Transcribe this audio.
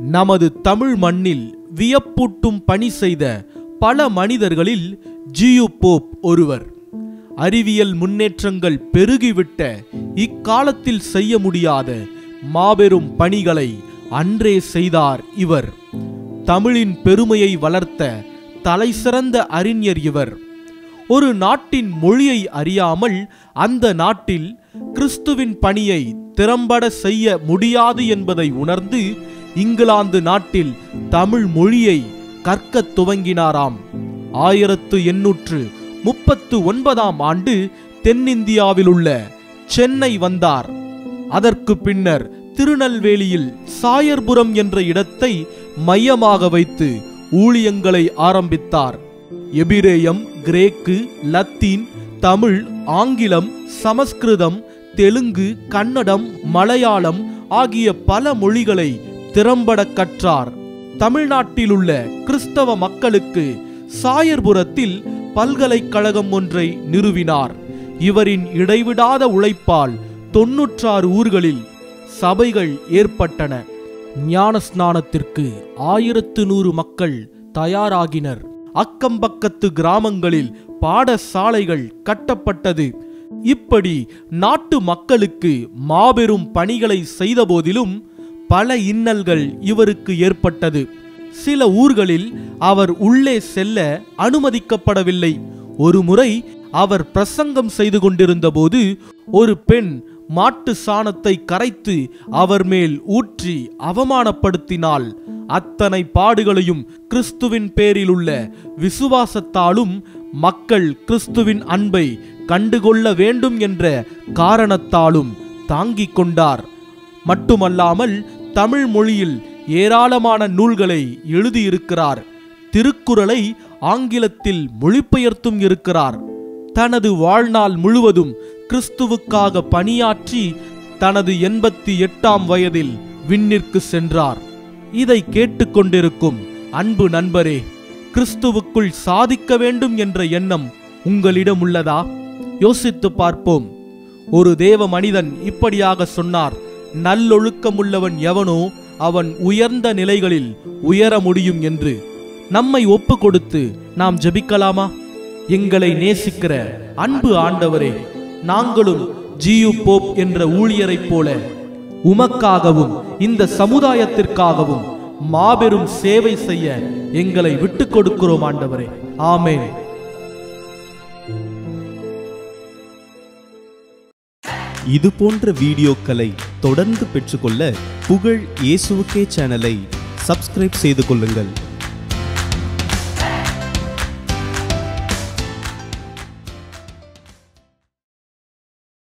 நமது தமிழ் மண்ணில் வியப்பூட்டும் பணி செய்த பல மனிதர்களில் ஜியு போப் ஒருவர் அறிவியல் முன்னேற்றங்கள் பெருகிவிட்ட இக்காலத்தில் செய்ய முடியாத மாபெரும் பணிகளை அன்றே செய்தார் இவர் தமிழின் பெருமையை வளர்த்த தலைசிறந்த அறிஞர் இவர் ஒரு நாட்டின் மொழியை அறியாமல் அந்த நாட்டில் கிறிஸ்துவின் பணியை திறம்பட செய்ய முடியாது என்பதை உணர்ந்து இங்கிலாந்து நாட்டில் தமிழ் மொழியை கற்கத் துவங்கினாராம் ஆயிரத்து எண்ணூற்று முப்பத்து ஒன்பதாம் ஆண்டு தென்னிந்தியாவில் உள்ள சென்னை வந்தார் அதற்கு பின்னர் திருநெல்வேலியில் சாயர்புரம் என்ற இடத்தை மையமாக வைத்து ஊழியங்களை ஆரம்பித்தார் எபிரேயம் கிரேக்கு லத்தீன் தமிழ் ஆங்கிலம் சமஸ்கிருதம் தெலுங்கு கன்னடம் மலையாளம் ஆகிய பல மொழிகளை திறம்பட கற்றார் தமிழ்நாட்டிலுள்ள கிறிஸ்தவ மக்களுக்கு சாயர்புரத்தில் பல்கலைக்கழகம் ஒன்றை நிறுவினார் இவரின் இடைவிடாத உழைப்பால் தொன்னூற்றாறு ஊர்களில் சபைகள் ஏற்பட்டன ஞான ஸ்நானத்திற்கு ஆயிரத்து நூறு மக்கள் தயாராகினர் அக்கம்பக்கத்து கிராமங்களில் பாடசாலைகள் கட்டப்பட்டது இப்படி நாட்டு மக்களுக்கு மாபெரும் பணிகளை செய்தபோதிலும் பல இன்னல்கள் இவருக்கு ஏற்பட்டது சில ஊர்களில் அவர் உள்ளே செல்ல அனுமதிக்கப்படவில்லை ஒருமுறை அவர் பிரசங்கம் செய்து கொண்டிருந்தபோது ஒரு பெண் மாட்டு சாணத்தை கரைத்து அவர் மேல் ஊற்றி அவமானப்படுத்தினாள் அத்தனை பாடுகளையும் கிறிஸ்துவின் பேரில் உள்ள விசுவாசத்தாலும் மக்கள் கிறிஸ்துவின் அன்பை கண்டுகொள்ள வேண்டும் என்ற காரணத்தாலும் தாங்கிக் கொண்டார் மட்டுமல்லாமல் தமிழ் மொழியில் ஏராளமான நூல்களை எழுதியிருக்கிறார் திருக்குறளை ஆங்கிலத்தில் மொழிபெயர்த்தும் இருக்கிறார் தனது வாழ்நாள் முழுவதும் கிறிஸ்துவுக்காக பணியாற்றி தனது எண்பத்தி எட்டாம் வயதில் விண்ணிற்கு சென்றார் இதை கேட்டுக்கொண்டிருக்கும் அன்பு நண்பரே கிறிஸ்துவுக்குள் சாதிக்க வேண்டும் என்ற எண்ணம் உங்களிடம் உள்ளதா யோசித்து பார்ப்போம் ஒரு தேவ மனிதன் இப்படியாக சொன்னார் நல்லொழுக்கமுள்ளவன் எவனோ அவன் உயர்ந்த நிலைகளில் உயர முடியும் என்று நம்மை ஒப்பு கொடுத்து நாம் ஜெபிக்கலாமா எங்களை நேசிக்கிற அன்பு ஆண்டவரே நாங்களும் ஜியு போப் என்ற ஊழியரைப் போல உமக்காகவும் இந்த சமுதாயத்திற்காகவும் மாபெரும் சேவை செய்ய எங்களை விட்டுக் கொடுக்கிறோம் ஆண்டவரே ஆமென் இது போன்ற வீடியோக்களை தொடர்ந்து பெற்றுக்கொள்ள புகழ் இயேசுவுக்கே சேனலை சப்ஸ்கிரைப் செய்து கொள்ளுங்கள்